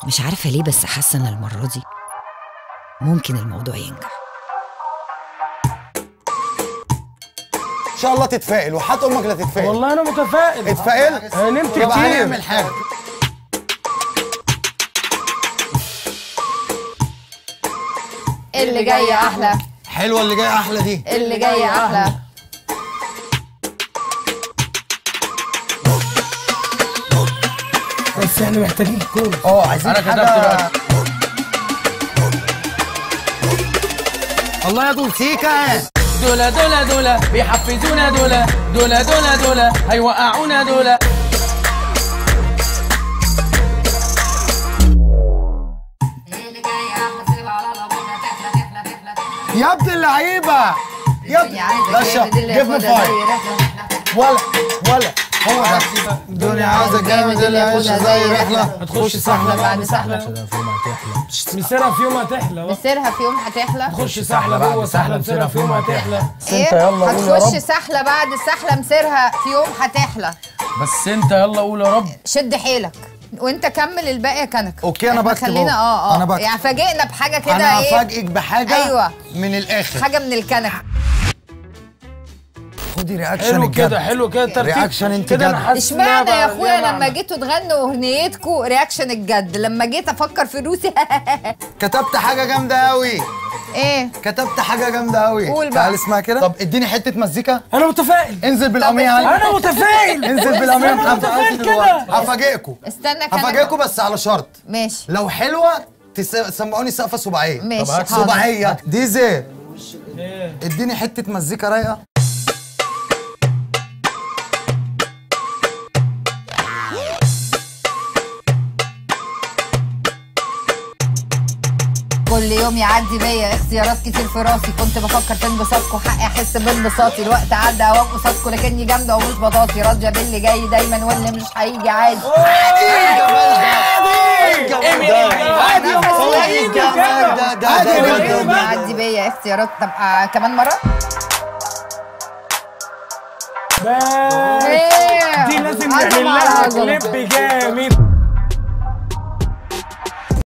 مش عارفة ليه بس حاسة إن المرة دي ممكن الموضوع ينجح ان شاء الله تتفائل وحات امك لا تتفائل والله انا متفائل اتفائل أنا نمت يبقى كتير هنعمل حاجه اللي جاي احلى حلوه اللي جايه احلى دي اللي جاي احلى بس احنا محتاجين كل اه عايزين أنا كتبت حاجه بقى. الله يا دول سيكا دولا دولا دولا بيحفزونا دولا دولا دولا دولا هيوقعونا دولا يا ابن اللعيبه يا ابن باشا جيف مي فايف ولا ولا هو ده الدنيا عاوزه جامد اللي عايشه زي رحله هتخش سحلة بعد سحلة مسيرها في يوم هتحلى بقى. مسيرها في يوم هتحلى تخش سحلة جوه سحلة مسيرها في يوم هتحلى ايه يلا قول يا هتخش رب. سحلة بعد السحلة مسيرها في يوم هتحلى بس انت يلا قول يا رب شد حيلك وانت كمل الباقي يا كنك أوكي، أنا إحنا بكتب خلينا أهو. اه اه أنا بكتب. يعني فاجئنا بحاجة كده انا ايه هفاجئك بحاجه أيوة. من الاخر حاجة من الكنك خدي رياكشن حلو الجد. كده حلو كده ترتيب رياكشن انت كده انا جد. حاسس اشمعنى إنها يا بقى اخويا ليها لما معنى. جيتوا تغنوا اغنيتكم رياكشن الجد لما جيت افكر في روسي كتبت حاجه جامده قوي ايه كتبت حاجه جامده قوي قول بقى. تعال اسمها كده طب اديني حته مزيكا انا متفائل انزل بالقميع علي انا متفائل انزل بالقميع أنا محمد متفائل كده هفاجئكم استنى كنك هفاجئكم بس على شرط ماشي لو حلوه تس- سمعوني سقفه سباعيه ماشي، طب هات حاضر. سباعيه دي زي إيه. اديني حته مزيكا رايقه كل يوم يعدي بيا اختيارات كتير في راسي كنت بفكر في انبساطكم حقي احس بانبساطي الوقت عدى اوام قصادكم لكني جامده ومش بطاطي راضيه باللي جاي دايما واللي مش هيجي عادي كل يوم يعدي بيا اختيارات طب آه كمان مره بس إيه. دي لازم عظمة نعمل لها عظمة. كليب جامد